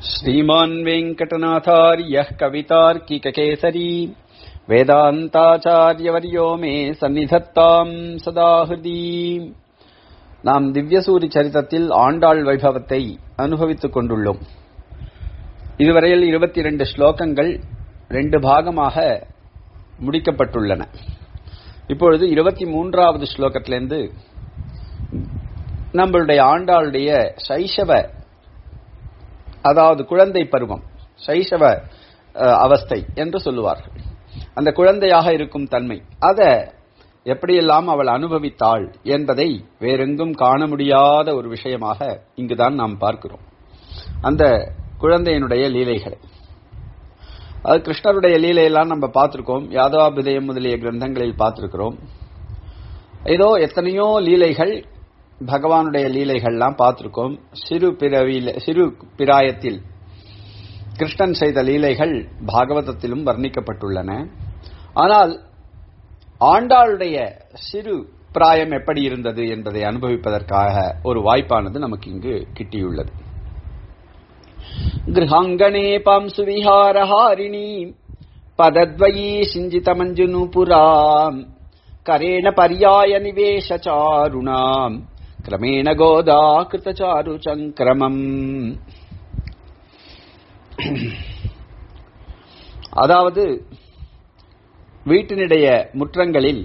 श्रीमान् वेङ्कटनाथार्यः कवितार्किककेसरी வேதாந்தாச்சாரியவரியோ மே சந்நிதத்தாம் சதாஹிருதி நாம் திவ்யசூரி சரித்தத்தில் ஆண்டாள் வைபவத்தை அனுபவித்துக் கொண்டுள்ளோம் இதுவரையில் இருபத்தி இரண்டு ஸ்லோகங்கள் ரெண்டு பாகமாக முடிக்கப்பட்டுள்ளன இப்பொழுது இருபத்தி மூன்றாவது ஸ்லோகத்திலிருந்து நம்மளுடைய ஆண்டாளுடைய சைஷவ அதாவது குழந்தை பருவம் சைஷவ அவஸ்தை என்று சொல்லுவார்கள் அந்த குழந்தையாக இருக்கும் தன்மை அதை எப்படியெல்லாம் அவள் அனுபவித்தாள் என்பதை வேறெங்கும் காண முடியாத ஒரு விஷயமாக இங்குதான் நாம் பார்க்கிறோம் அந்த குழந்தையினுடைய லீலைகளை அது கிருஷ்ணருடைய லீலையெல்லாம் நம்ம பார்த்திருக்கோம் யாதவாபிதயம் முதலிய கிரந்தங்களில் பார்த்திருக்கிறோம் ஏதோ எத்தனையோ லீலைகள் பகவானுடைய லீலைகள்லாம் பார்த்திருக்கோம் சிறு பிறவியில் சிறு பிராயத்தில் கிருஷ்ணன் செய்த லீலைகள் பாகவதத்திலும் வர்ணிக்கப்பட்டுள்ளன ஆனால் ஆண்டாளுடைய சிறு பிராயம் எப்படி இருந்தது என்பதை அனுபவிப்பதற்காக ஒரு வாய்ப்பானது நமக்கு இங்கு கிட்டியுள்ளது கிருஹாங்கனே பாம்சு விஹாரஹாரிணி பதத்வயீ சிஞ்சித மஞ்சுனுபுராம் கரேண பர்யாய நிவேஷச்சாருணாம் கிரமேண கோதா கிருத்தச்சாரு சங்கிரமம் அதாவது வீட்டினுடைய முற்றங்களில்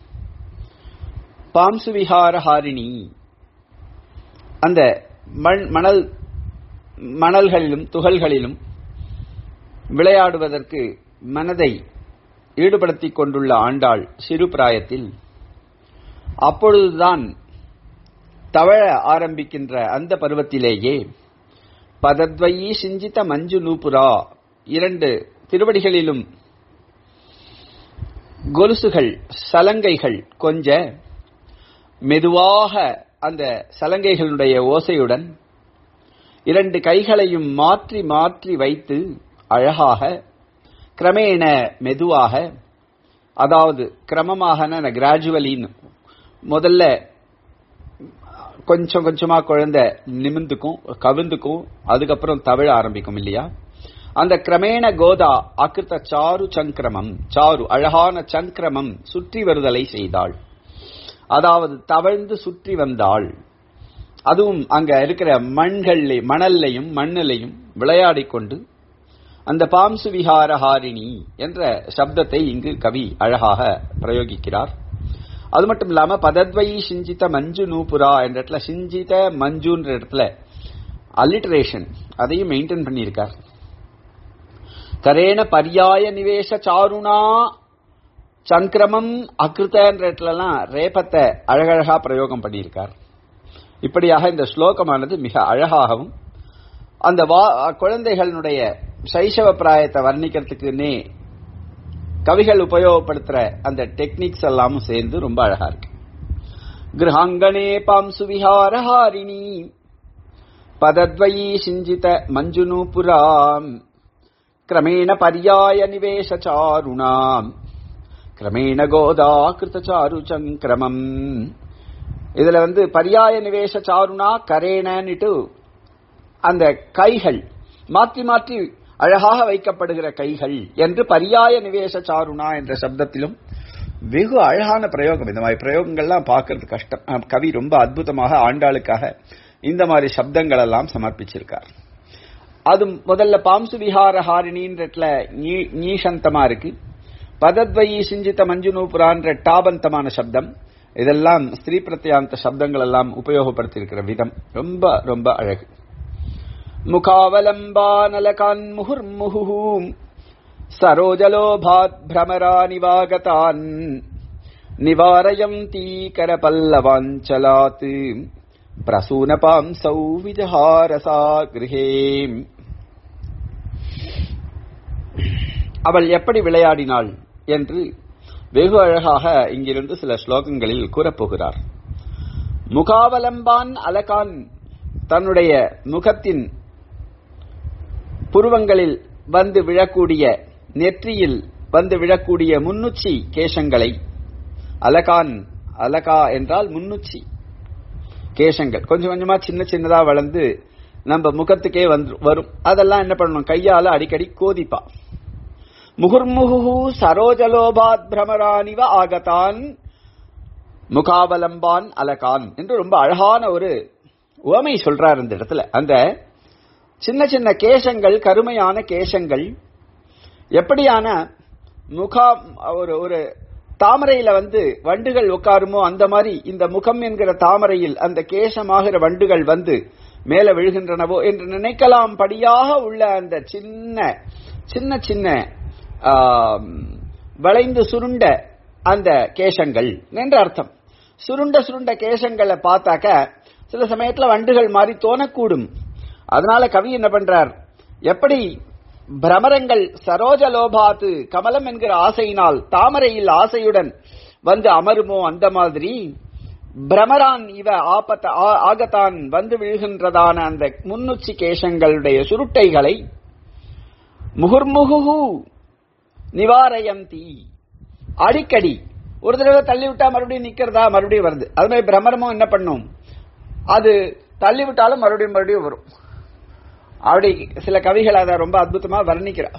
பாம்சு விஹாரஹாரிணி அந்த மணல் மணல்களிலும் துகள்களிலும் விளையாடுவதற்கு மனதை ஈடுபடுத்திக் கொண்டுள்ள ஆண்டாள் சிறு பிராயத்தில் அப்பொழுதுதான் தவழ ஆரம்பிக்கின்ற அந்த பருவத்திலேயே பதத்வயி சிஞ்சித மஞ்சு நூபுரா இரண்டு திருவடிகளிலும் கொலுசுகள் சலங்கைகள் கொஞ்ச மெதுவாக அந்த சலங்கைகளுடைய ஓசையுடன் இரண்டு கைகளையும் மாற்றி மாற்றி வைத்து அழகாக கிரமேண மெதுவாக அதாவது கிரமமாக கிராஜுவலின்னு முதல்ல கொஞ்சம் கொஞ்சமா குழந்தை நிமிந்துக்கும் கவிழ்ந்துக்கும் அதுக்கப்புறம் தவிழ ஆரம்பிக்கும் இல்லையா அந்த கிரமேண கோதா அகிருத்த சாரு சங்கிரமம் சாரு அழகான சங்கிரமம் சுற்றி வருதலை செய்தாள் அதாவது தவழ்ந்து சுற்றி வந்தாள் அதுவும் அங்க இருக்கிற மண்கள் மணல்லையும் மண்ணிலையும் விளையாடி கொண்டு அந்த பாம்சு விஹாரஹாரிணி என்ற சப்தத்தை இங்கு கவி அழகாக பிரயோகிக்கிறார் அது மட்டும் இல்லாம பதத்வயி சிஞ்சித மஞ்சு நூபுரா என்ற இடத்துல சிஞ்சித மஞ்சுன்ற இடத்துல அலிட்ரேஷன் அதையும் மெயின்டைன் பண்ணியிருக்கார் கரேண பர்யாய நிவேச சாருணா சங்கிரமம் அகிருத்தன்ற இடத்துலலாம் ரேபத்தை அழகழகா பிரயோகம் பண்ணியிருக்கார் இப்படியாக இந்த ஸ்லோகமானது மிக அழகாகவும் அந்த குழந்தைகளுடைய சைசவ பிராயத்தை வர்ணிக்கிறதுக்குன்னே கவிகள் உபயோகப்படுத்துற அந்த டெக்னிக்ஸ் எல்லாமும் சேர்ந்து ரொம்ப அழகா இருக்கு கிரகாங்கனே பாம்சு விஹாரஹாரிணி பதத்வயி சிஞ்சித மஞ்சுனூபுராம் கிரமேண பர்யாய நிவேசாருணாம் கிரமேண கோதா கிருத்தச்சாரு சங்கிரமம் இதுல வந்து பர்யாய நிவேச சாருணா கரேனன்னுட்டு அந்த கைகள் மாற்றி மாற்றி அழகாக வைக்கப்படுகிற கைகள் என்று பர்யாய நிவேச சாருணா என்ற சப்தத்திலும் வெகு அழகான பிரயோகம் இந்த மாதிரி பிரயோகங்கள்லாம் பார்க்கறது கஷ்டம் கவி ரொம்ப அற்புதமாக ஆண்டாளுக்காக இந்த மாதிரி சப்தங்கள் எல்லாம் சமர்ப்பிச்சிருக்கார் அது முதல்ல பாம்சு விஹார ஹாரிணின்ற நீசந்தமா இருக்கு பதத்வயி சிஞ்சித மஞ்சுனூபுரான்ற டாபந்தமான சப்தம் இதெல்லாம் ஸ்திரீ பிரத்யாந்த சப்தங்கள் எல்லாம் உபயோகப்படுத்தியிருக்கிற விதம் ரொம்ப ரொம்ப அழகு முகாவலம்பானலகான் முகுர்முகும் சரோஜலோபாத் பிரமரா நிவாகதான் நிவாரயம் தீகர பல்லவாஞ்சலாத் பிரசூனபாம் சௌ விஜஹாரசா கிருஹே அவள் எப்படி விளையாடினாள் என்று வெகு அழகாக இங்கிருந்து சில ஸ்லோகங்களில் கூறப்போகிறார் முகாவலம்பான் அலகான் தன்னுடைய முகத்தின் புருவங்களில் வந்து விழக்கூடிய நெற்றியில் வந்து விழக்கூடிய முன்னுச்சி கேசங்களை அலகான் அலகா என்றால் முன்னுச்சி கேசங்கள் கொஞ்சம் கொஞ்சமா சின்ன சின்னதா வளர்ந்து நம்ம முகத்துக்கே வந்து வரும் அதெல்லாம் என்ன பண்ணணும் கையால அடிக்கடி கோதிப்பா முகுர்முகு சரோஜலோபாத் பிரமராணிவ ஆகத்தான் முகாவலம்பான் அலகான் என்று ரொம்ப அழகான ஒரு உவமை சொல்றார் இந்த இடத்துல அந்த சின்ன சின்ன கேசங்கள் கருமையான கேசங்கள் எப்படியான முகா ஒரு ஒரு தாமரையில வந்து வண்டுகள் உட்காருமோ அந்த மாதிரி இந்த முகம் என்கிற தாமரையில் அந்த கேசமாகிற வண்டுகள் வந்து மேல விழுகின்றனவோ என்று நினைக்கலாம் படியாக உள்ள அந்த சின்ன சின்ன சின்ன ஆம், வளைந்து சுருண்ட அந்த கேசங்கள் என்று அர்த்தம் சுருண்ட சுருண்ட கேசங்களை பார்த்தாக்க சில சமயத்துல வண்டுகள் மாதிரி தோணக்கூடும் அதனால கவி என்ன பண்றார் எப்படி பிரமரங்கள் சரோஜ லோபாத்து கமலம் என்கிற ஆசையினால் தாமரையில் ஆசையுடன் வந்து அமருமோ அந்த மாதிரி பிரமரான் இவ ஆபத்த ஆ- ஆகத்தான் வந்து விழுகின்றதான அந்த முன்னுச்சி கேசங்களுடைய சுருட்டைகளை முகுர்முகு நிவாரயந்தி அடிக்கடி ஒரு தடவை தள்ளி விட்டா மறுபடியும் நிக்கிறதா மறுபடியும் வருது அது மாதிரி பிரமரமும் என்ன பண்ணும் அது தள்ளி விட்டாலும் மறுபடியும் மறுபடியும் வரும் அப்படி சில கவிகள் அதை ரொம்ப அற்புதமா வர்ணிக்கிறா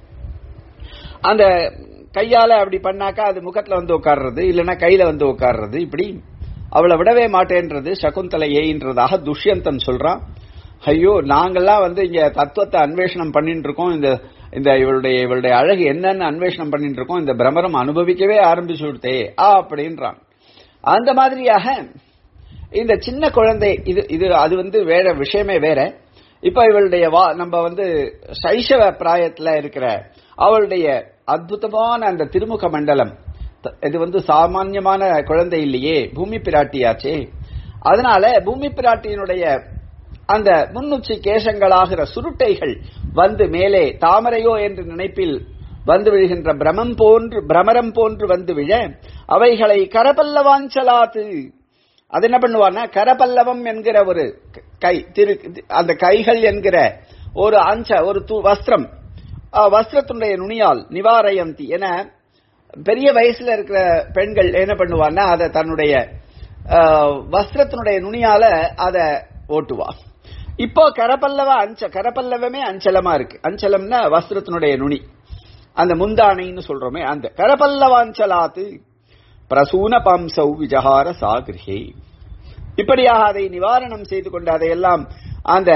அந்த கையால அப்படி பண்ணாக்கா அது முகத்துல வந்து உட்கார்றது இல்லைன்னா கையில வந்து உட்கார்றது இப்படி அவளை விடவே மாட்டேன்றது சகுந்தலையேன்றதாக துஷ்யந்தன் சொல்றான் ஐயோ நாங்கெல்லாம் வந்து இங்க தத்துவத்தை அன்வேஷனம் பண்ணிட்டு இருக்கோம் இந்த இந்த இவளுடைய இவளுடைய அழகு என்னன்னு அன்வேஷனம் பண்ணிட்டு இருக்கோம் இந்த பிரமரம் அனுபவிக்கவே ஆரம்பிச்சு விட்டே அப்படின்றான் அந்த மாதிரியாக இந்த சின்ன குழந்தை இது இது அது வந்து வேற விஷயமே வேற இப்ப இவளுடைய வா நம்ம வந்து சைஷவ பிராயத்துல இருக்கிற அவளுடைய அற்புதமான அந்த திருமுக மண்டலம் த- இது வந்து சாமான்யமான குழந்தை இல்லையே பூமி பிராட்டியாச்சே அதனால பூமி பிராட்டியினுடைய அந்த முன்னுச்சி கேசங்களாகிற சுருட்டைகள் வந்து மேலே தாமரையோ என்று நினைப்பில் வந்து விழுகின்ற பிரமம் போன்று பிரமரம் போன்று வந்து விழ அவைகளை கரபல்லவாஞ்சலாத்து அது என்ன பண்ணுவான்னா கரபல்லவம் என்கிற ஒரு க- கை திரு அந்த கைகள் என்கிற ஒரு அஞ்ச ஒரு து- வஸ்திரம் அஹ், வஸ்திரத்தினுடைய நுனியால் நிவாரயந்தி என பெரிய வயசுல இருக்கிற பெண்கள் என்ன பண்ணுவான்னா அதை தன்னுடைய அஹ், வஸ்திரத்தினுடைய நுனியால அதை ஓட்டுவா இப்போ கரபல்லவ அஞ்ச கரபல்லவமே அஞ்சலமா இருக்கு அஞ்சலம்னா வஸ்திரத்தினுடைய நுனி அந்த முந்தானைன்னு சொல்றோமே அந்த கரபல்லவாஞ்சலாத்து பிரசூன பம்சௌ விஜகார சாகிருஹே இப்படியாக அதை நிவாரணம் செய்து கொண்டு அதையெல்லாம் அந்த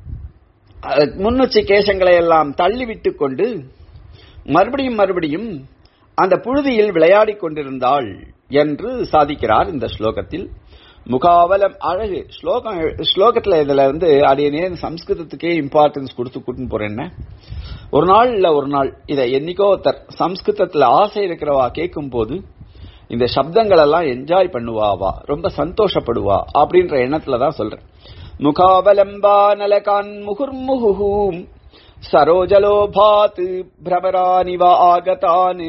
அஹ், முன்னுச்சி கேசங்களை எல்லாம் தள்ளிவிட்டு கொண்டு மறுபடியும் மறுபடியும் அந்த புழுதியில் விளையாடிக் கொண்டிருந்தாள் என்று சாதிக்கிறார் இந்த ஸ்லோகத்தில் முகாவலம் அழகு ஸ்லோகம் ஸ்லோகத்துல இதுல வந்து அடியனே சம்ஸ்கிருதத்துக்கே இம்பார்ட்டன்ஸ் கொடுத்து கூட்டின்னு போறேன் ஒரு நாள் இல்ல ஒரு நாள் இதை என்னைக்கோ ஒருத்தர் சம்ஸ்கிருதத்துல ஆசை இருக்கிறவா கேட்கும் போது இந்த சப்தங்கள் எல்லாம் என்ஜாய் பண்ணுவாவா ரொம்ப சந்தோஷப்படுவா அப்படின்ற எண்ணத்துல தான் சொல்றேன் முகாவலம்பா நலகான் முகுர்முகும் சரோஜலோபாத் பிரமரானிவ ஆகதான்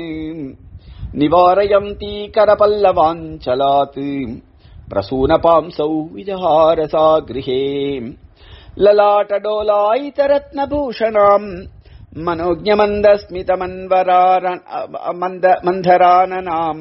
நிவாரயந்தி கரபல்லவாஞ்சலாத் பிரசூனபாம்சௌ விஜஹாரசா கிருஹே லலாட்டடோலாயிதரத்னभूषणाम् मनोज्ञमन्दस्मितमन्वरार मन्द मन्धराननाम्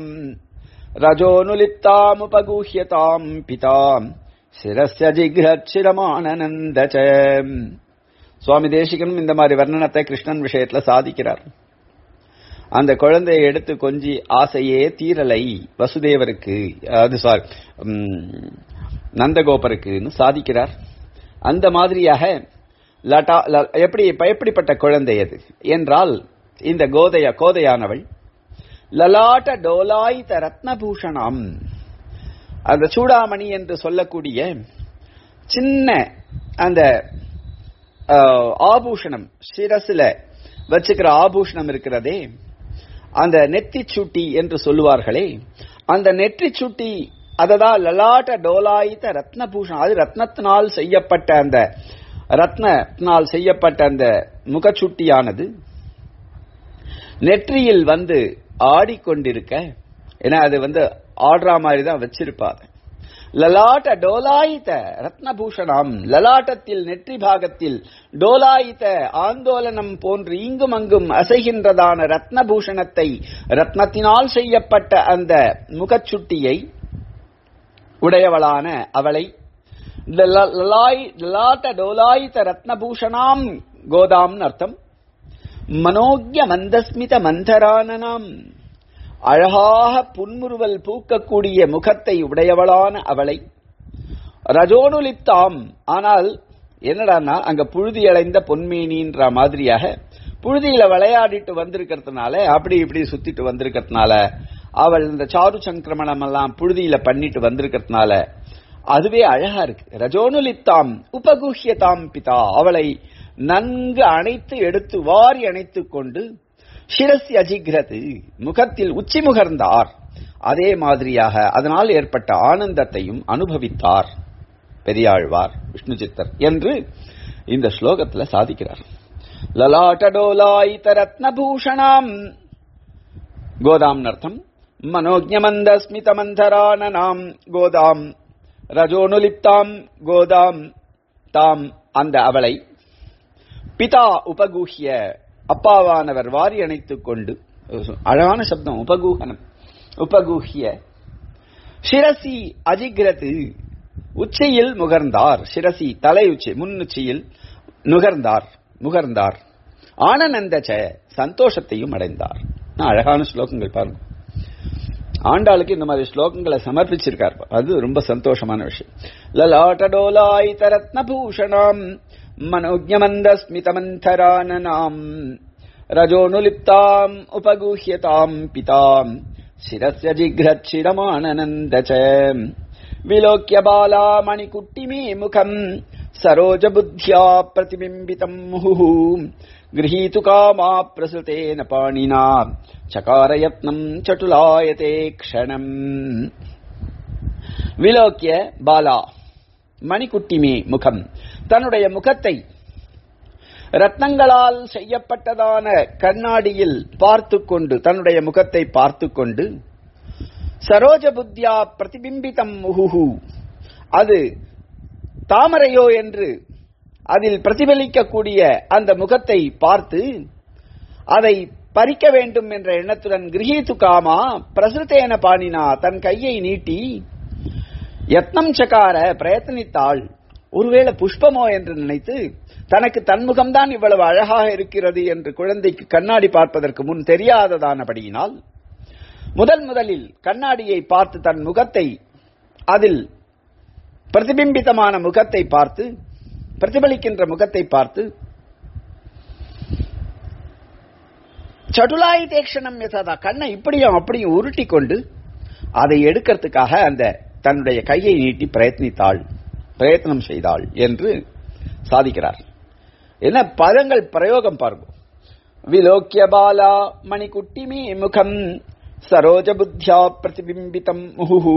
रजोनुलिप्तामुपगूह्यताम् पिताम् சிரஸ்ய ஜிக்ரச்சிரமானந்த சுவாமி தேசிகனும் இந்த மாதிரி வர்ணனத்தை கிருஷ்ணன் விஷயத்துல சாதிக்கிறார் அந்த குழந்தையை எடுத்து கொஞ்சி ஆசையே தீரலை வசுதேவருக்கு அது சாரி நந்தகோபருக்குன்னு சாதிக்கிறார் அந்த மாதிரியாக லட்டா ல- எப்படி எப்படிப்பட்ட குழந்தை அது என்றால் இந்த கோதைய கோதையானவள் லலாட்ட டோலாயித ரத்னபூஷணம் அந்த சூடாமணி என்று சொல்லக்கூடிய சின்ன அந்த ஆஹ், ஆபூஷணம் சிரசுல வச்சுக்கிற ஆபூஷணம் இருக்கிறதே அந்த நெத்தி சுட்டி என்று சொல்லுவார்களே அந்த நெற்றி சுட்டி அததான் லலாட்ட டோலாயித்த ரத்னபூஷணம் அது ரத்னத்தினால் செய்யப்பட்ட அந்த ரத்னத்தினால் செய்யப்பட்ட அந்த முகச்சுட்டியானது நெற்றியில் வந்து ஆடிக்கொண்டிருக்க ஏன்னா அது வந்து ஆடுற மாதிரி தான் வச்சிருப்பாங்க லலாட்ட டோலாயித்த ரத்னபூஷணம் லலாட்டத்தில் நெற்றி பாகத்தில் டோலாயித்த ஆந்தோலனம் போன்று இங்கும் அங்கும் அசைகின்றதான ரத்னபூஷணத்தை ரத்னத்தினால் செய்யப்பட்ட அந்த முகச்சுட்டியை உடையவளான அவளை இந்த ல- லலாய் லலாட்ட டோலாயித ரத்னபூஷணாம் கோதாம்னு அர்த்தம் மனோக்ய மந்தஸ்மித மந்தரானனாம் அழகாக புன்முறுவல் பூக்கக்கூடிய முகத்தை உடையவளான அவளை ரஜோனுலிப்தாம் ஆனால் என்னடான்னா அங்க புழுதி அடைந்த பொன்மேனின்ற மாதிரியாக புழுதியில விளையாடிட்டு வந்திருக்கிறதுனால அப்படி இப்படி சுத்திட்டு வந்திருக்கிறதுனால அவள் இந்த சாரு சங்கிரமணம் எல்லாம் புழுதியில பண்ணிட்டு வந்திருக்கிறதுனால அதுவே அழகா இருக்கு ரஜோனுலிப்தாம் உபகுஹ்யதாம் பிதா அவளை நன்கு அணைத்து எடுத்து வாரி அணைத்துக் கொண்டு சிரசி அஜிக்ரது முகத்தில் உச்சி முகர்ந்தார் அதே மாதிரியாக அதனால் ஏற்பட்ட ஆனந்தத்தையும் அனுபவித்தார் பெரியாழ்வார் விஷ்ணு சித்தர் என்று இந்த ஸ்லோகத்துல சாதிக்கிறார் லலாட்டடோலாயித ரத்னபூஷணாம் கோதாம் அர்த்தம் மனோஜமந்த ஸ்மிதமந்தரானனாம் கோதாம் ரஜோனுலிப்தாம் கோதாம் தாம் அந்த அவளை பிதா உபகூஹ்ய அப்பாவானவர் வாரி அணைத்துக் கொண்டு அழகான சப்தம் உபகூஹனம் உபகூஹ்ய சிரசி அஜிகிரது உச்சியில் முகர்ந்தார் சிரசி தலை உச்சி முன்னுச்சியில் நுகர்ந்தார் முகர்ந்தார் ஆனந்தச்ச சந்தோஷத்தையும் அடைந்தார் அழகான ஸ்லோகங்கள் பாருங்க ஆண்டாளுக்கு இந்த மாதிரி ஸ்லோகங்களை சமர்ப்பிச்சிருக்கார் அது ரொம்ப சந்தோஷமான விஷயம் லலாட்டடோலாயித ரத்னபூஷணாம் மனோஜமந்த ஸ்மிதமந்தரானனாம் ரஜோனுலிப்தாம் உபகூஹ்யதாம் பிதாம் சிரஸ்ய ஜிக்ரச்சிரமானந்த விலோக்கிய பாலா மணிக்குட்டிமே முகம் சரோஜ புத்தியா பிரதிபிம்பிதம் முஹு गृहीतु कामा प्रसृतेन पाणिना चकारयत्नम् चटुलायते क्षणम् விலோக்கிய பாலா மணிக்குட்டிமே முகம் தன்னுடைய முகத்தை ரத்னங்களால் செய்யப்பட்டதான கண்ணாடியில் பார்த்து கொண்டு தன்னுடைய முகத்தை பார்த்து கொண்டு சரோஜ புத்தியா பிரதிபிம்பிதம் முகுஹு அது தாமரையோ என்று அதில் பிரதிபலிக்கக்கூடிய அந்த முகத்தை பார்த்து அதை பறிக்க வேண்டும் என்ற எண்ணத்துடன் கிரகித்து காமா பிரசுத்தேன பாணினா தன் கையை நீட்டி யத்னம் சக்கார பிரயத்தனித்தாள் ஒருவேளை புஷ்பமோ என்று நினைத்து தனக்கு தன்முகம்தான் இவ்வளவு அழகாக இருக்கிறது என்று குழந்தைக்கு கண்ணாடி பார்ப்பதற்கு முன் தெரியாததானபடியினால் முதல் முதலில் கண்ணாடியை பார்த்து தன் முகத்தை அதில் பிரதிபிம்பித்தமான முகத்தை பார்த்து பிரதிபலிக்கின்ற முகத்தை பார்த்து சடுலாய் தேக்ஷணம் யசாதா கண்ணை இப்படியும் அப்படியும் உருட்டி கொண்டு அதை எடுக்கிறதுக்காக அந்த தன்னுடைய கையை நீட்டி பிரயத்னித்தாள் பிரயத்னம் செய்தாள் என்று சாதிக்கிறார் என்ன பதங்கள் பிரயோகம் பாருங்க விலோக்கிய பாலா மணிக்குட்டிமி முகம் சரோஜ புத்தியா பிரதிபிம்பிதம் முஹு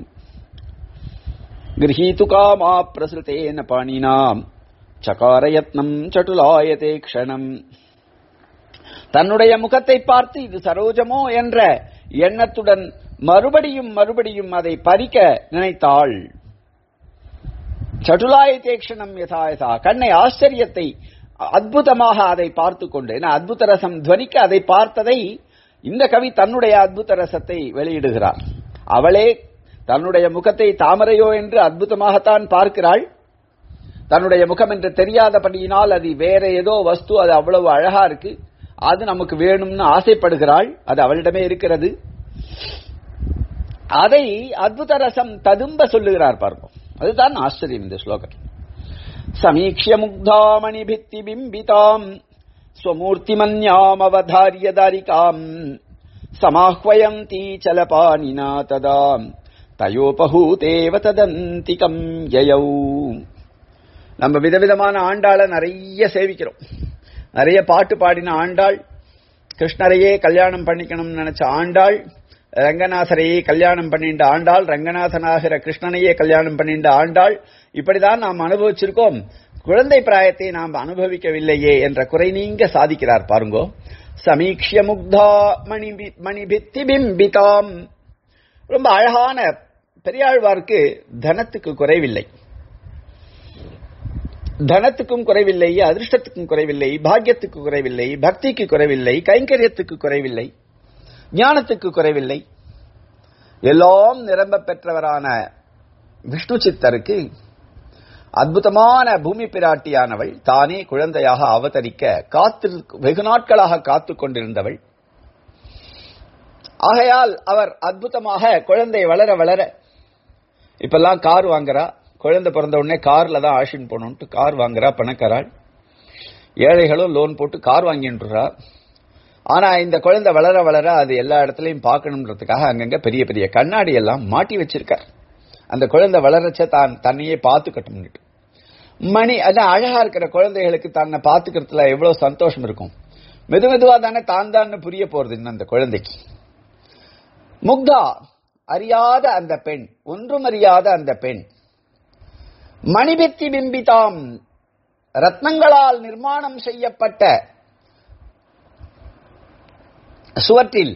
गृहीतु कामा प्रसृतेन पाणिना சகாரயத்னம் சட்டுலாயதே க்ஷணம் தன்னுடைய முகத்தை பார்த்து இது சரோஜமோ என்ற எண்ணத்துடன் மறுபடியும் மறுபடியும் அதை பறிக்க நினைத்தாள் சட்டுலாயதே க்ஷணம் யதா யதா கண்ணை ஆச்சரியத்தை அற்புதமாக அதை பார்த்து கொண்டு ஏன்னா அத்புத ரசம் துவனிக்க அதை பார்த்ததை இந்த கவி தன்னுடைய அத்புத ரசத்தை வெளியிடுகிறார் அவளே தன்னுடைய முகத்தை தாமரையோ என்று அற்புதமாகத்தான் பார்க்கிறாள் தன்னுடைய முகம் என்று தெரியாதபடியினால் அது வேற ஏதோ வஸ்து அது அவ்வளவு அழகா இருக்கு அது நமக்கு வேணும்னு ஆசைப்படுகிறாள் அது அவளிடமே இருக்கிறது அதை அத்புத ரசம் ததும்ப சொல்லுகிறார் பாருங்க அதுதான் ஆச்சரியம் இந்த ஸ்லோகம் சமீக்ஷிய முக்தாமணி பித்தி பிம்பிதாம் ஸ்வமூர்த்திமன்யாம் அவதாரிய தாரிகாம் சமாஹ்வயந்தி சலபானினா ததாம் தயோபகூதேவ ததந்திகம் யயௌ நம்ம விதவிதமான ஆண்டாளை நிறைய சேவிக்கிறோம் நிறைய பாட்டு பாடின ஆண்டாள் கிருஷ்ணரையே கல்யாணம் பண்ணிக்கணும்னு நினைச்ச ஆண்டாள் ரங்கநாதரையே கல்யாணம் பண்ணிண்ட ஆண்டாள் ரங்கநாதனாகிற கிருஷ்ணனையே கல்யாணம் பண்ணிண்ட ஆண்டாள் இப்படிதான் நாம் அனுபவிச்சிருக்கோம் குழந்தை பிராயத்தை நாம் அனுபவிக்கவில்லையே என்ற குறை நீங்க சாதிக்கிறார் பாருங்கோ சமீக்ஷிய முக்தா மணி மணிபித்தி பிம்பிதாம் ரொம்ப அழகான பெரியாழ்வாருக்கு தனத்துக்கு குறைவில்லை தனத்துக்கும் குறைவில்லை அதிர்ஷ்டத்துக்கும் குறைவில்லை பாக்கியத்துக்கு குறைவில்லை பக்திக்கு குறைவில்லை கைங்கரியத்துக்கு குறைவில்லை ஞானத்துக்கு குறைவில்லை எல்லாம் நிரம்ப பெற்றவரான விஷ்ணு சித்தருக்கு அற்புதமான பூமி பிராட்டியானவள் தானே குழந்தையாக அவதரிக்க காத்து வெகு நாட்களாக காத்து கொண்டிருந்தவள் ஆகையால் அவர் அற்புதமாக குழந்தை வளர வளர இப்பெல்லாம் கார் வாங்குறா குழந்தை பிறந்த உடனே கார்ல தான் ஆஷின் போகணும்ட்டு கார் வாங்குறா பணக்காராள் ஏழைகளும் லோன் போட்டு கார் வாங்கின்றா ஆனா இந்த குழந்தை வளர வளர அது எல்லா இடத்துலயும் பார்க்கணுன்றதுக்காக அங்கங்க பெரிய பெரிய கண்ணாடி எல்லாம் மாட்டி வச்சிருக்கார் அந்த குழந்தை வளரச்ச தான் தன்னையே பார்த்துக்கட்டும்னுட்டு மணி அதான் அழகா இருக்கிற குழந்தைகளுக்கு தன்னை பார்த்துக்கிறதுல எவ்வளவு சந்தோஷம் இருக்கும் மெது மெதுவா தானே தான் தான் புரிய போறது இன்னும் அந்த குழந்தைக்கு முக்தா அறியாத அந்த பெண் ஒன்றும் அறியாத அந்த பெண் மணிபித்தி பிம்பிதாம் ரத்னங்களால் நிர்மாணம் செய்யப்பட்ட சுவற்றில்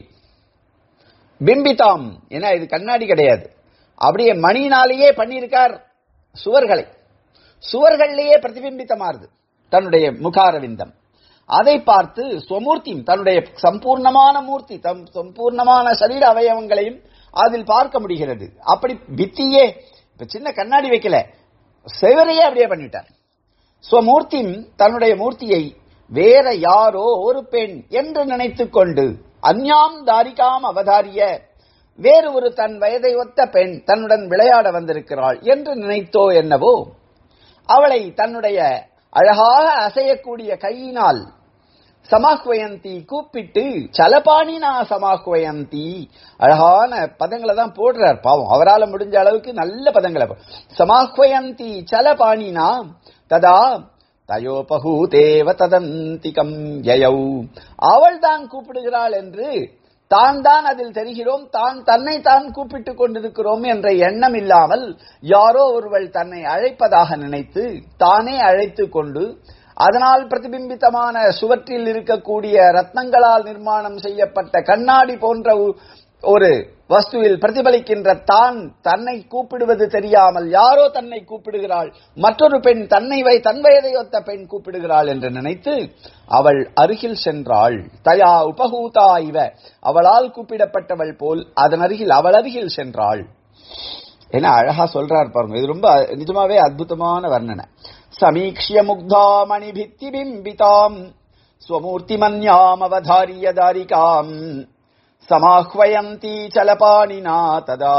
பிம்பிதாம் ஏன்னா இது கண்ணாடி கிடையாது அப்படியே மணியினாலேயே பண்ணியிருக்கார் சுவர்களை சுவர்கள்லேயே பிரதிபிம்பித்தமாறுது தன்னுடைய முகாரவிந்தம் அதை பார்த்து ஸ்வமூர்த்தி தன்னுடைய சம்பூர்ணமான மூர்த்தி தம் சம்பூர்ணமான சரீர அவயவங்களையும் அதில் பார்க்க முடிகிறது அப்படி பித்தியே இப்ப சின்ன கண்ணாடி வைக்கல செவரையே அப்படியே பண்ணிட்டார் ஸ்வமூர்த்தி தன்னுடைய மூர்த்தியை வேற யாரோ ஒரு பெண் என்று நினைத்துக் கொண்டு அந்யாம் தாரிகாம் அவதாரிய வேறு ஒரு தன் வயதை ஒத்த பெண் தன்னுடன் விளையாட வந்திருக்கிறாள் என்று நினைத்தோ என்னவோ அவளை தன்னுடைய அழகாக அசையக்கூடிய கையினால் சமாஹ்வயந்தி கூப்பிட்டு சலபாணினா சமாஹ்வயந்தி அழகான பதங்களை தான் போடுறார் பாவம் அவரால் முடிஞ்ச அளவுக்கு நல்ல பதங்களை சமாஹ்வயந்தி சலபாணினா ததா தயோபகூதேவ ததந்திகம் யயௌ அவள் தான் கூப்பிடுகிறாள் என்று தான் தான் அதில் தெரிகிறோம் தான் தன்னை தான் கூப்பிட்டுக் கொண்டிருக்கிறோம் என்ற எண்ணம் இல்லாமல் யாரோ ஒருவள் தன்னை அழைப்பதாக நினைத்து தானே அழைத்து கொண்டு அதனால் பிரதிபிம்பித்தமான சுவற்றில் இருக்கக்கூடிய ரத்னங்களால் நிர்மாணம் செய்யப்பட்ட கண்ணாடி போன்ற ஒரு வஸ்துவில் பிரதிபலிக்கின்ற தான் தன்னை கூப்பிடுவது தெரியாமல் யாரோ தன்னை கூப்பிடுகிறாள் மற்றொரு பெண் தன்னை வை தன் வயதை ஒத்த பெண் கூப்பிடுகிறாள் என்று நினைத்து அவள் அருகில் சென்றாள் தயா உபகூதா இவ அவளால் கூப்பிடப்பட்டவள் போல் அதன் அருகில் அவள் அருகில் சென்றாள் என்ன அழகா சொல்றார் பாருங்க இது ரொம்ப நிஜமாவே அற்புதமான வர்ணனை சமீக்ஷிய முக்தா மணிபித்தி பிம்பிதாம் ஸ்வமூர்த்திமன்யாம் அவதாரிய தாரிகாம் சமாஹ்வயந்தி சலபாணினா ததா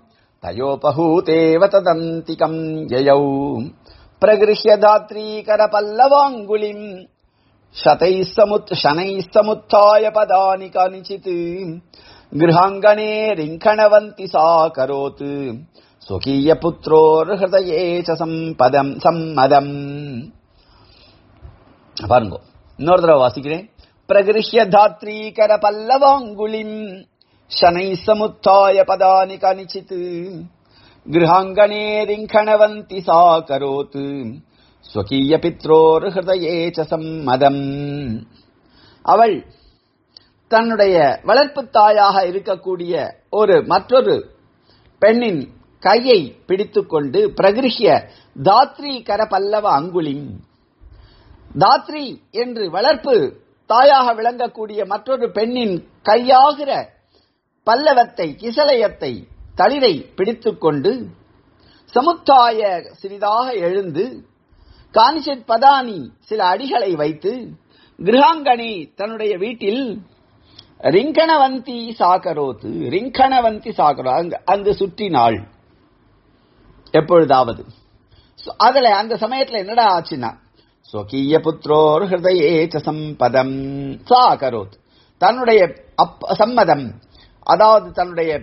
தயோபகூதேவ ததந்திகம் யயௌ பிரகிருஹ்ய தாத்ரீ கரபல்லவாங்குலிம் शतैः समुत् शनैः समुत्थाय पदानि कानिचित् गृहाङ्गणे रिङ्खणवन्ति सा करोत् स्वकीयपुत्रोर्हृदये च सम्पदम् सम्मदम् பாருங்க இன்னொரு தடவை வாசிக்கிறேன் பிரகிருஷ்ய தாத்ரீகர பல்லவாங்குலிம் शनै समुत्थाय पदानि कानिचित् गृहाङ्गणे रिङ्खणवन्ति सा करोत् ஸ்வகீய பித்ரோர் ஹிருதயே ச சம்மதம் அவள் தன்னுடைய வளர்ப்பு தாயாக இருக்கக்கூடிய ஒரு மற்றொரு பெண்ணின் கையை பிடித்துக்கொண்டு பிரகிருஹிய தாத்ரி கர பல்லவ அங்குலிம் தாத்ரி என்று வளர்ப்பு தாயாக விளங்கக்கூடிய மற்றொரு பெண்ணின் கையாகிற பல்லவத்தை கிசலயத்தை தளிரை பிடித்துக்கொண்டு சமுத்தாய சிறிதாக எழுந்து கானிஷத் பதானி சில அடிகளை வைத்து கிரகாங்கனி தன்னுடைய வீட்டில் ரிங்கணவந்தி சாகரோத்து ரிங்கணவந்தி சாகரோ அங்கு அங்கு சுற்றினாள் எப்பொழுதாவது So, அதுல அந்த சமயத்துல என்னடா ஆச்சுன்னா ஸ்வகீய புத்ரோர் ஹிருதயே ச சம்பதம் சாகரோத் தன்னுடைய அப்ப- சம்மதம் அதாவது தன்னுடைய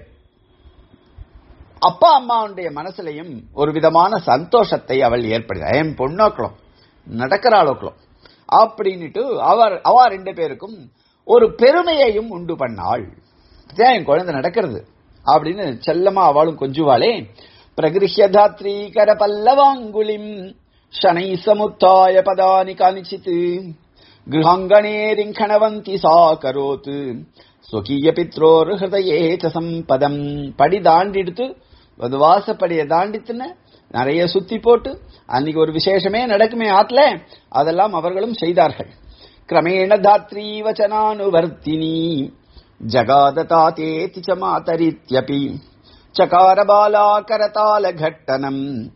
அப்பா அம்மாவுடைய மனசுலையும் ஒரு விதமான சந்தோஷத்தை அவள் ஏற்படுத்த என் பொண்ணோக்கலாம் நடக்கிறாளோக்கலாம் அப்படின்னுட்டு அவர் அவ ரெண்டு பேருக்கும் ஒரு பெருமையையும் உண்டு பண்ணாள் இதான் என் குழந்தை நடக்கிறது அப்படின்னு செல்லமா அவளும் கொஞ்சுவாளே பிரகிருஹ்ய தாத்ரீ கர பல்லவாங்குலிம் ஷனை சமுத்தாய பதானி கானிச்சித் கிருஹாங்கணே ரிங்கணவந்தி சா கரோத் ஸ்வகீய பித்ரோர் ஹிருதயே ச சம்பதம் படி தாண்டிடுத்து அது வாசப்படியை தாண்டித்துன்னு நிறைய சுத்தி போட்டு அன்னைக்கு ஒரு விசேஷமே நடக்குமே ஆத்துல அதெல்லாம் அவர்களும் செய்தார்கள் கிரமேண தாத்ரீ வச்சனானுவர்த்தினி ஜகாததாதேதி ச மாதரித்யபி சகார பாலா கரதால கட்டனம்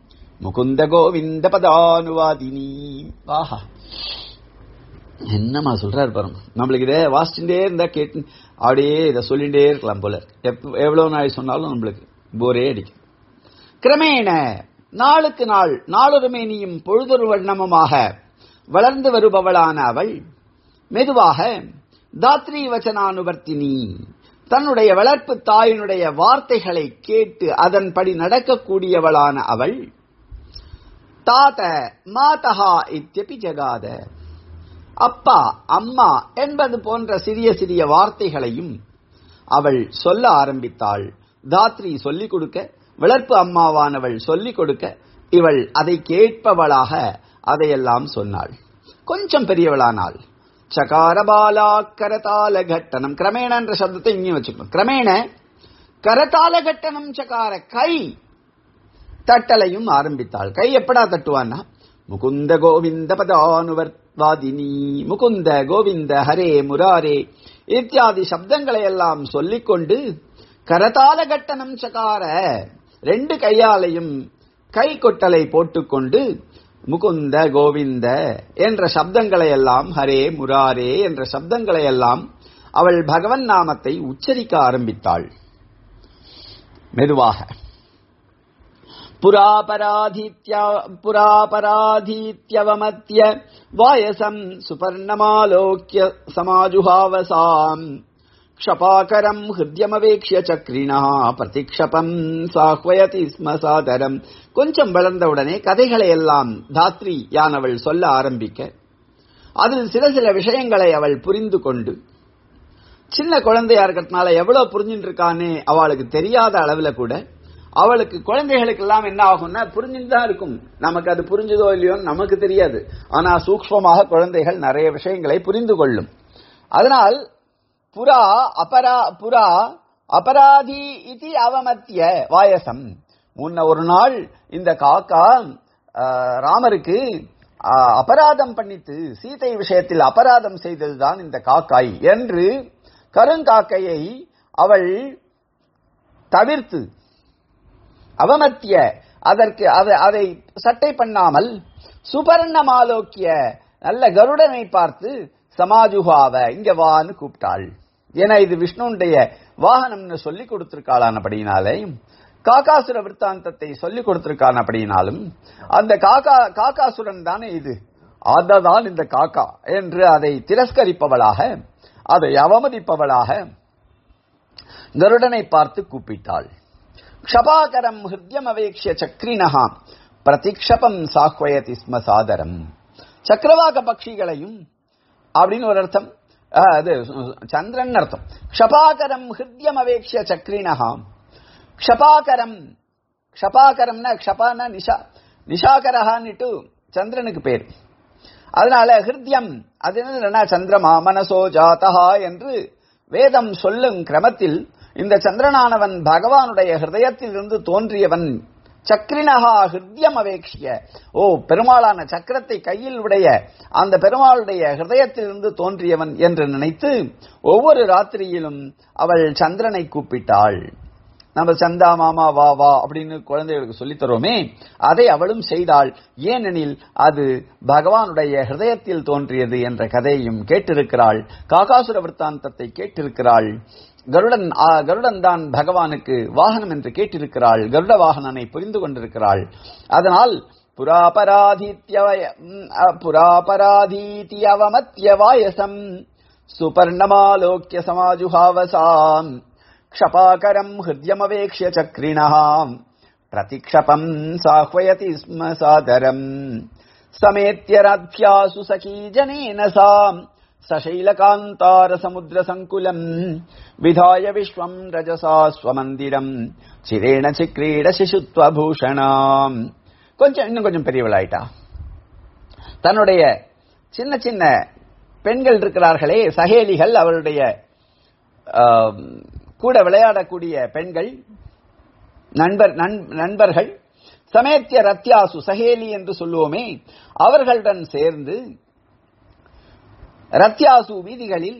முகுந்த கோவிந்த பதானுவாதினி ஆஹா என்னம்மா சொல்றாரு பாருங்க நம்மளுக்கு இதை வாசிச்சுட்டே இருந்தா கேட்டு அப்படியே இதை சொல்லிட்டே இருக்கலாம் போல எப்ப- எவ்வளவு நாள் சொன்னாலும் நம்மளுக்கு போரே அடிக்கும் கிரமேண நாளுக்கு நாள் நாளொரு மேனியும் பொழுதொரு வண்ணமுமாக வளர்ந்து வருபவளான அவள் மெதுவாக தாத்ரி வச்சனானுவர்த்தினி தன்னுடைய வளர்ப்பு தாயினுடைய வார்த்தைகளை கேட்டு அதன்படி நடக்கக்கூடியவளான அவள் தாத மாதஹா இத்தியபி ஜகாத அப்பா அம்மா என்பது போன்ற சிறிய சிறிய வார்த்தைகளையும் அவள் சொல்ல ஆரம்பித்தாள் தாத்ரி சொல்லிக் கொடுக்க வளர்ப்பு அம்மாவானவள் சொல்லிக் கொடுக்க இவள் அதை கேட்பவளாக அதையெல்லாம் சொன்னாள் கொஞ்சம் பெரியவளானாள் சகாரபாலா கரதால கட்டணம் கிரமேண என்ற சப்தத்தை இங்கே வச்சுக்கணும் கிரமேண கரதால கட்டணம் சகார கை தட்டலையும் ஆரம்பித்தாள் கை எப்படா தட்டுவான்னா முகுந்த கோவிந்த பதானுவர்வாதினி முகுந்த கோவிந்த ஹரே முராரே இத்தியாதி சப்தங்களை எல்லாம் சொல்லிக்கொண்டு கரதால கட்டணம் சகார ரெண்டு கையாலையும் கை கொட்டலை போட்டுக்கொண்டு முகுந்த கோவிந்த என்ற சப்தங்களை எல்லாம் ஹரே முராரே என்ற சப்தங்களை எல்லாம் அவள் பகவன் நாமத்தை உச்சரிக்க ஆரம்பித்தாள் மெதுவாக புராபராதீத்ய புராபராதீத்யவமத்ய வாயசம் சுபர்ணமாலோக்கிய சமாஜுஹாவசாம் க்ஷபாகரம் ஹிருத்யமவேக்ஷிய சக்ரிணா பிரதிக்ஷபம் சாஹ்வயதி ஸ்ம சாதரம் கொஞ்சம் வளர்ந்தவுடனே கதைகளை எல்லாம் தாத்ரி யானவள் சொல்ல ஆரம்பிக்க அதில் சில சில விஷயங்களை அவள் புரிந்து கொண்டு சின்ன குழந்தையா இருக்கிறதுனால எவ்வளவு புரிஞ்சுட்டு இருக்கான்னு அவளுக்கு தெரியாத அளவுல கூட அவளுக்கு குழந்தைகளுக்கெல்லாம் என்ன ஆகும்னா புரிஞ்சுட்டு தான் இருக்கும் நமக்கு அது புரிஞ்சுதோ இல்லையோ நமக்கு தெரியாது ஆனா சூக்ஷ்மமாக குழந்தைகள் நிறைய விஷயங்களை புரிந்து கொள்ளும் அதனால் புரா அபரா புரா அபராதி இது அவமத்திய வாயசம் முன்ன ஒரு நாள் இந்த காக்கா ஆஹ், ராமருக்கு ஆஹ், அபராதம் பண்ணித்து சீதை விஷயத்தில் அபராதம் செய்ததுதான் இந்த காக்காய் என்று கருங்காக்கையை அவள் தவிர்த்து அவமத்திய அதற்கு அதை அதை சட்டை பண்ணாமல் சுபர்ணமாலோக்கிய நல்ல கருடனை பார்த்து சமாஜுகாவ இங்க வான்னு கூப்பிட்டாள் ஏன்னா இது விஷ்ணுடைய வாகனம்னு சொல்லி கொடுத்திருக்காளானபடியினாலே காக்காசுர விற்த்தாந்தத்தை சொல்லி கொடுத்திருக்கானபடியினாலும் அந்த காக்கா காக்காசுரன் தானே இது அததான் இந்த காக்கா என்று அதை திரஸ்கரிப்பவளாக அதை அவமதிப்பவளாக கருடனை பார்த்து கூப்பிட்டாள் க்ஷபாகரம் ஹிருத்யம் அவேக்ஷிய சக்ரினஹா பிரதிக்ஷபம் சாஹ்வயதி ஸ்ம சாதரம் சக்கரவாக பட்சிகளையும் அப்படின்னு ஒரு அர்த்தம் அஹ், அது சந்திரன் அர்த்தம் க்ஷபாகரம் ஹிருத்யம் அவேக்ஷிய சக்ரினஹா க்ஷபாகரம் க்ஷபாகரம்னா க்ஷபானா நிஷா நிஷாகரஹான்னுட்டு சந்திரனுக்கு பேர் அதனால ஹிருத்யம் அது என்னதுன்னா சந்திரமா மனசோ ஜாதஹா என்று வேதம் சொல்லும் கிரமத்தில் இந்த சந்திரனானவன் பகவானுடைய ஹிருதயத்திலிருந்து தோன்றியவன் சக்ரினஹா ஹிருத்யம் அவேக்ஷிய ஓ பெருமாளான சக்கரத்தை கையில் உடைய அந்த பெருமாளுடைய ஹிருதயத்திலிருந்து தோன்றியவன் என்று நினைத்து ஒவ்வொரு ராத்திரியிலும் அவள் சந்திரனை கூப்பிட்டாள் நம்ம சந்தா மாமா வா வா அப்படின்னு குழந்தைகளுக்கு சொல்லித் தரோமே அதை அவளும் செய்தாள் ஏனெனில் அது பகவானுடைய ஹிருதயத்தில் தோன்றியது என்ற கதையையும் கேட்டிருக்கிறாள் காகாசுர விற்த்தாந்தத்தை கேட்டிருக்கிறாள் கருடன் ஆ, கருடன் தான் பகவானுக்கு வாகனம் என்று கேட்டிருக்கிறாள் கருட வாகனனை புரிந்து கொண்டிருக்கிறாள் அதனால் புராபராதீத்யவய ம், அ, புராபராதீதி அவமத்திய வாயசம் சுபர்ணமாலோக்கிய சமாஜுஹாவசாம் क्षपाकरम् हृद्यमवेक्ष्य चक्रिणः प्रतिक्षपम् साह्वयति स्म सादरम् समेत्य राध्यासु सखी जनेन सा सशैलकान्तारसमुद्रसङ्कुलम् विधाय विश्वम् रजसा स्वमन्दिरम् चिरेण चिक्रीड शिशुत्वभूषणाम् கொஞ்சம் இன்னும் கொஞ்சம் பெரியவளாயிட்டா தன்னுடைய சின்ன சின்ன பெண்கள் இருக்கிறார்களே சகேலிகள் அவளுடைய ஆம், கூட விளையாடக்கூடிய பெண்கள் நண்பர் நண்- நண்பர்கள் சமேத்திய ரத்யாசு சகேலி என்று சொல்லுவோமே அவர்களுடன் சேர்ந்து ரத்யாசு வீதிகளில்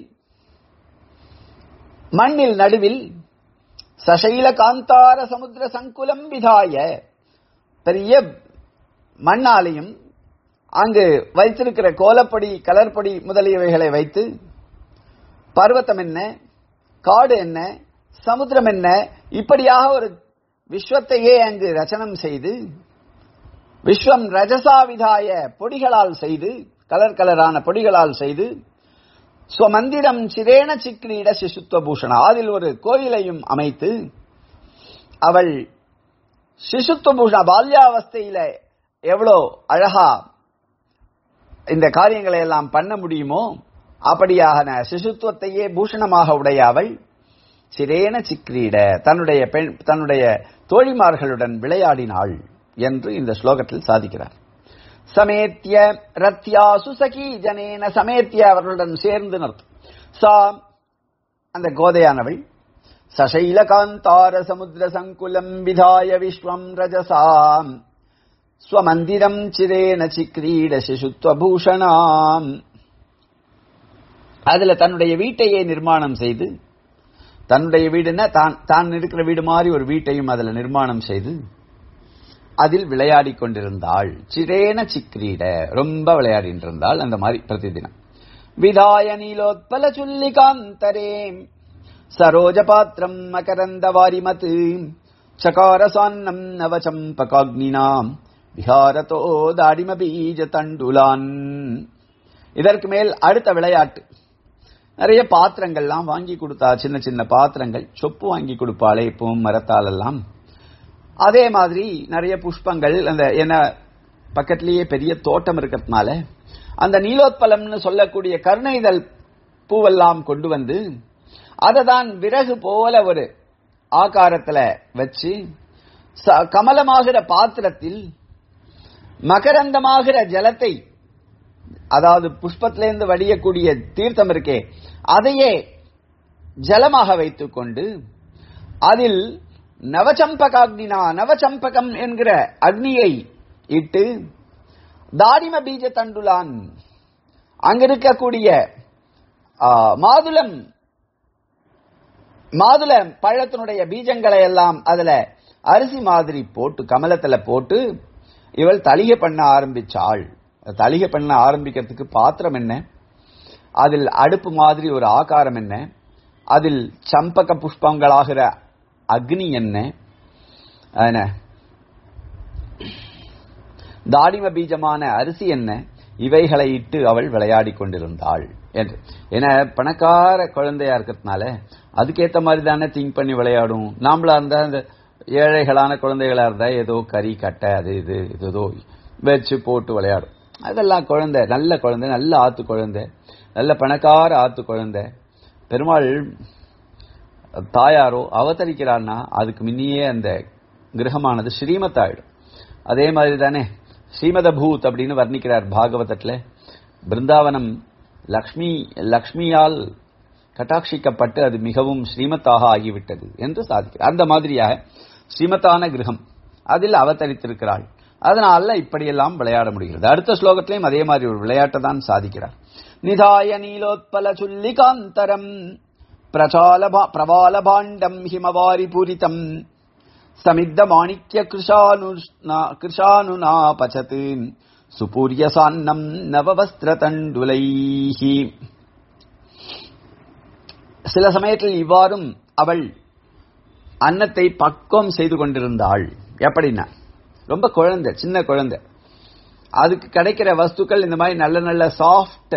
மண்ணில் நடுவில் சசைல காந்தார சமுத்திர சங்குலம் விதாய பெரிய மண்ணாலையும் அங்கு வைத்திருக்கிற கோலப்பொடி கலர்பொடி முதலியவைகளை வைத்து பர்வத்தம் என்ன காடு என்ன சமுத்திரம் என்ன இப்படியாக ஒரு விஸ்வத்தையே அங்கு ரச்சனம் செய்து விஸ்வம் ரஜசாவிதாய பொடிகளால் செய்து கலர் கலரான பொடிகளால் செய்து ஸ்வமந்திரம் சிரேண சிக்ரீட சிசுத்துவ பூஷணா அதில் ஒரு கோயிலையும் அமைத்து அவள் சிசுத்துவ பூஷணா பால்யாவஸ்தையில எவ்வளோ அழகா இந்த காரியங்களை எல்லாம் பண்ண முடியுமோ அப்படியான சிசுத்துவத்தையே பூஷணமாக உடைய அவள் சிரேன சிக்ரீட தன்னுடைய பெண் தன்னுடைய தோழிமார்களுடன் விளையாடினாள் என்று இந்த ஸ்லோகத்தில் சாதிக்கிறார் சமேத்திய ரத்யாசு சகி ஜனேன சமேத்திய அவர்களுடன் சேர்ந்து நிறுத்தும் சா அந்த கோதையானவள் சசைல காந்தார சமுத்திர சங்குலம் விதாய விஸ்வம் ரஜசாம் ஸ்வமந்திரம் சிரேன சிக்ரீட சிசுத்வபூஷணாம் அதுல தன்னுடைய வீட்டையே நிர்மாணம் செய்து தன்னுடைய வீடுன்னா தான் தான் இருக்கிற வீடு மாதிரி ஒரு வீட்டையும் அதுல நிர்மாணம் செய்து அதில் விளையாடி கொண்டிருந்தாள் சிரேன சிக்ரீட ரொம்ப விளையாடிட்டு இருந்தாள் அந்த மாதிரி பிரதிதினம் விதாய நீலோத்பல சுல்லிகாந்தரே சரோஜ பாத்திரம் மகரந்த வாரிமத் சகாரசான்னம் நவச்சம்பகாக்னினாம் விஹாரதோ தாடிம பீஜ தண்டுலான் இதற்கு மேல் அடுத்த விளையாட்டு நிறைய பாத்திரங்கள்லாம் வாங்கி கொடுத்தா சின்ன சின்ன பாத்திரங்கள் சொப்பு வாங்கி கொடுப்பாளே இப்பவும் மரத்தால் எல்லாம் அதே மாதிரி நிறைய புஷ்பங்கள் அந்த என்ன பக்கத்திலேயே பெரிய தோட்டம் இருக்கிறதுனால அந்த நீலோத்பலம்னு சொல்லக்கூடிய கருணைதல் பூவெல்லாம் கொண்டு வந்து அதை தான் விறகு போல ஒரு ஆகாரத்துல வச்சு ச- கமலமாகிற பாத்திரத்தில் மகரந்தமாகிற ஜலத்தை அதாவது புஷ்பத்திலிருந்து வடியக்கூடிய தீர்த்தம் இருக்கே அதையே ஜலமாக வைத்துக் கொண்டு அதில் நவச்சம்பகாக்னினா நவச்சம்பகம் என்கிற அக்னியை இட்டு தாடிம பீஜ தண்டுலான் அங்கிருக்கக்கூடிய ஆ, மாதுளம் மாதுள பழத்தினுடைய பீஜங்களை எல்லாம் அதுல அரிசி மாதிரி போட்டு கமலத்துல போட்டு இவள் தளிகை பண்ண ஆரம்பிச்சாள் தளிகை பண்ண ஆரம்பிக்கிறதுக்கு பாத்திரம் என்ன அதில் அடுப்பு மாதிரி ஒரு ஆகாரம் என்ன அதில் சம்பக புஷ்பங்களாகிற அக்னி என்ன என்ன தாடிம பீஜமான அரிசி என்ன இவைகளை இட்டு அவள் விளையாடி கொண்டிருந்தாள் என்று ஏன்னா பணக்கார குழந்தையா இருக்கிறதுனால அதுக்கேத்த மாதிரி தானே திங்க் பண்ணி விளையாடும் நாமளா இருந்தா அந்த ஏழைகளான குழந்தைகளா இருந்தா ஏதோ கறி கட்டை அது இது இது ஏதோ வச்சு போட்டு விளையாடும் அதெல்லாம் குழந்தை நல்ல குழந்தை நல்ல ஆத்து குழந்தை நல்ல பணக்கார ஆத்து குழந்தை பெருமாள் தாயாரோ அவதரிக்கிறான்னா அதுக்கு முன்னியே அந்த கிரகமானது ஸ்ரீமத் ஆயிடும் அதே மாதிரி தானே ஸ்ரீமத பூத் அப்படின்னு வர்ணிக்கிறார் பாகவதத்துல பிருந்தாவனம் லக்ஷ்மி லக்ஷ்மியால் கட்டாட்சிக்கப்பட்டு அது மிகவும் ஸ்ரீமத்தாக ஆகிவிட்டது என்று சாதிக்கிறார் அந்த மாதிரியாக ஸ்ரீமத்தான கிரகம் அதில் அவதரித்திருக்கிறாள் அதனால இப்படியெல்லாம் விளையாட முடிகிறது அடுத்த ஸ்லோகத்திலையும் அதே மாதிரி ஒரு விளையாட்டை தான் சாதிக்கிறார் நிதாய நீலோத்பல சுல்லிகாந்தரம் பிரச்சால பிரபால பாண்டம் ஹிமவாரி பூரிதம் சமித்த மாணிக்ய கிருஷானுனா பச்சத் சுபூரிய சான்னம் நவவஸ்திர தண்டுலைஹி சில சமயத்தில் இவ்வாறும் அவள் அன்னத்தை பக்குவம் செய்து கொண்டிருந்தாள் எப்படின்னா ரொம்ப குழந்தை சின்ன குழந்தை அதுக்கு கிடைக்கிற வஸ்துக்கள் இந்த மாதிரி நல்ல நல்ல சாஃப்ட்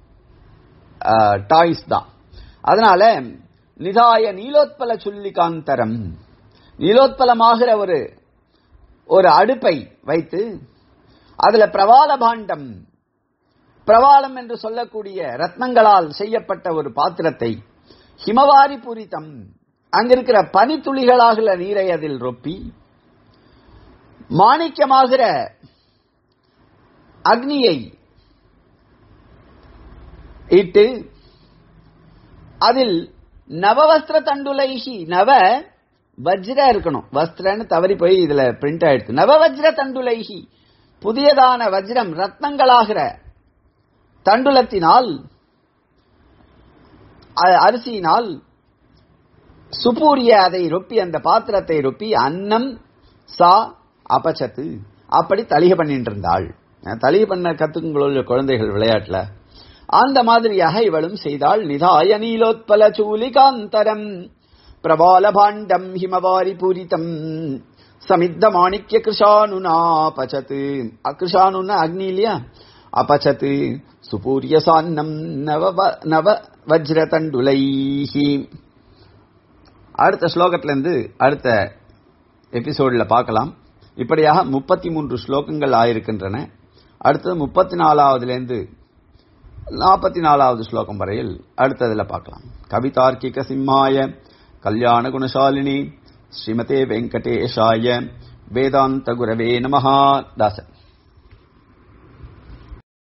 டாய்ஸ் தான் அதனால நிதாய நீலோத்பல சுல்லிகாந்தரம் நீலோத்பலமாகிற ஒரு ஒரு அடுப்பை வைத்து அதுல பிரவால பாண்டம் பிரவாலம் என்று சொல்லக்கூடிய ரத்னங்களால் செய்யப்பட்ட ஒரு பாத்திரத்தை ஹிமவாரி பூரித்தம் அங்கிருக்கிற பனித்துளிகளாகிற நீரை அதில் ரொப்பி மாணிக்கமாகிற அக்னியை இட்டு அதில் நவவஸ்திர தண்டுலைஹி நவ வஜ்ர இருக்கணும் வஸ்திரன்னு தவறி போய் இதுல பிரிண்ட் ஆயிடுச்சு நவ வஜ்ர தண்டுலைஹி புதியதான வஜ்ரம் ரத்னங்களாகிற தண்டுலத்தினால் அ- அரிசியினால் சுப்பூரிய அதை ரொப்பி அந்த பாத்திரத்தை ரொப்பி அன்னம் சா அபச்சத்து அப்படி தலிகை பண்ணிட்டு இருந்தாள் தலிகை பண்ண கத்துக்குங்களோ குழந்தைகள் விளையாட்டுல அந்த மாதிரியாக இவளும் செய்தாள் நிதாய நீலோத்பல சூலிகாந்தரம் பிரபால பாண்டம் ஹிமவாரி பூரிதம் சமித்த மாணிக்ய கிருஷானுனா பச்சத்து அகிருஷானுன்னா அக்னி இல்லையா அபச்சத்து சுபூரிய சான்னம் நவ வ- நவ வஜ்ர தண்டுலைஹி அடுத்த ஸ்லோகத்துல இருந்து அடுத்த எபிசோட்ல பார்க்கலாம் இப்படியாக முப்பத்தி மூன்று ஸ்லோகங்கள் ஆயிருக்கின்றன அடுத்தது முப்பத்தி நாலாவதுலேருந்து நாற்பத்தி நாலாவது ஸ்லோகம் வரையில் அடுத்ததுல பார்க்கலாம் கவிதார்க்கிக சிம்மாய கல்யாண குணசாலினி ஸ்ரீமதே வெங்கடேஷாய வேதாந்த குரவே நமஹா தாசன்